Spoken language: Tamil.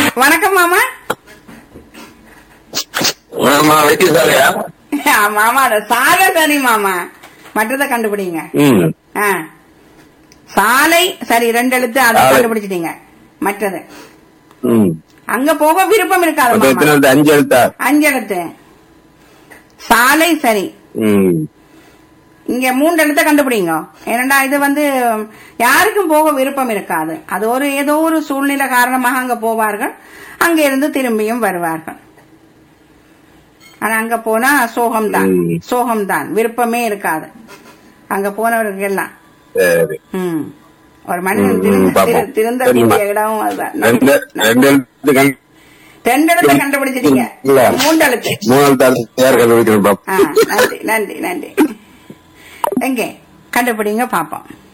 வணக்கம் மாமா ஆமா வைத்தியசாலையா ஆ, மாமா அது சாலை சரி மாமா மற்றதை கண்டுபிடிங்க ம் ஆ சாலை சரி ரெண்டு எழுத்து அதை சாலை. கண்டுபிடிச்சிட்டீங்க மற்றது ம் அங்க போக விருப்பம் இருக்காது மொத்தம் எத்தனை மாமா எழுத்து அஞ்சு எழுத்தா அஞ்சு எழுத்து சாலை சரி ம் இங்க மூன்று எழுத்த கண்டுபிடிங்க ஏனண்டா இது வந்து யாருக்கும் போக விருப்பம் இருக்காது அது ஒரு ஏதோ ஒரு சூழ்நிலை காரணமாக அங்க போவார்கள் அங்க இருந்து திரும்பியும் வருவார்கள் ஆனா அங்க போனா சோகம்தான் ம். சோகம்தான் விருப்பமே இருக்காது அங்க போனவர்கள் எல்லாம் சரி ம். ஒரு மனிதன் ம், திரு- பாப்போம். திரு- திருந்த சரிம்மா. வேண்டிய இடமும் அதுதான் ரெண்டு ரெண்டு எழுத்து கண் ரெண்டு எழுத்த கண்டுபிடிச்சிட்டீங்க இல்ல. மூன்று எழுத்து மூணு எழுத்து யார் கண்டுபிடிக்கணும் பாப்போம் ஆ, நன்றி நன்றி நன்றி எங்கே கண்டுபிடிங்க பாப்போம்